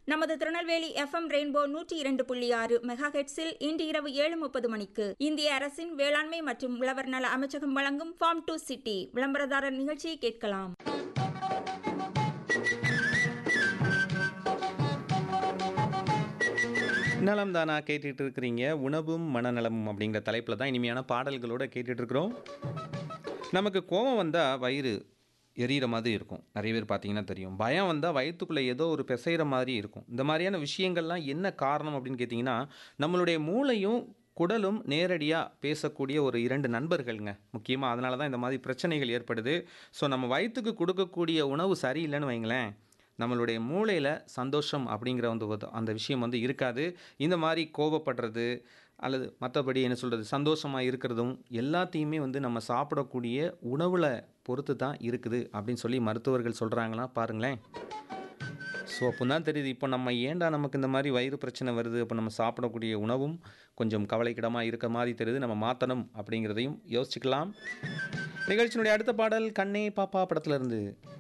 நமது Tirunelveli FM rainbow நூற்றி இரண்டு புள்ளி ஆறு மெகா ஹெட்ஸில் இன்று இரவு ஏழு முப்பது மணிக்கு இந்திய அரசின் வேளாண்மை மற்றும் உழவர் நல அமைச்சகம் வழங்கும் ஃபார்ம் டு சிட்டி விளம்பரதாரர் நிகழ்ச்சியை கேட்கலாம் நலம் தானா கேட்டுட்டு இருக்கிறீங்க உணவும் மனநலமும் அப்படிங்கிற தலைப்பில் தான் இனிமையான பாடல்களோட கேட்டுட்டு இருக்கிறோம் நமக்கு கோபம் வந்தால் வயிறு எரியிற மாதிரி இருக்கும் நிறைய பேர் பார்த்தீங்கன்னா தெரியும் பயம் வந்தால் வயிற்றுக்குள்ளே ஏதோ ஒரு பிசைகிற மாதிரி இருக்கும் இந்த மாதிரியான விஷயங்கள்லாம் என்ன காரணம் அப்படின்னு கேட்டிங்கன்னா நம்மளுடைய மூளையும் குடலும் நேரடியாக பேசக்கூடிய ஒரு இரண்டு நண்பர்கள்ங்க முக்கியமாக அதனால தான் இந்த மாதிரி பிரச்சனைகள் ஏற்படுது ஸோ நம்ம வயிற்றுக்கு கொடுக்கக்கூடிய உணவு சரியில்லைன்னு வைங்களேன் நம்மளுடைய மூளையில் சந்தோஷம் அப்படிங்கிற வந்து ஒரு- அந்த விஷயம் வந்து இருக்காது இந்த மாதிரி கோபப்படுறது அல்லது மற்றபடி என்ன சொல்கிறது சந்தோஷமாக இருக்கிறதும் எல்லாத்தையுமே வந்து நம்ம சாப்பிடக்கூடிய உணவில் பொறுத்து தான் இருக்குது அப்படின்னு சொல்லி மருத்துவர்கள் சொல்கிறாங்களா பாருங்களேன் ஸோ அப்போ தான் தெரியுது இப்போ நம்ம ஏன்டா நமக்கு இந்த மாதிரி வயிறு பிரச்சனை வருது அப்போ நம்ம சாப்பிடக்கூடிய உணவும் கொஞ்சம் கவலைக்கிடமாக இருக்க மாதிரி தெரியுது நம்ம மாற்றணும் அப்படிங்கிறதையும் யோசிச்சுக்கலாம் நிகழ்ச்சியினுடைய அடுத்த பாடல் கண்ணே பாப்பா படத்துல இருந்து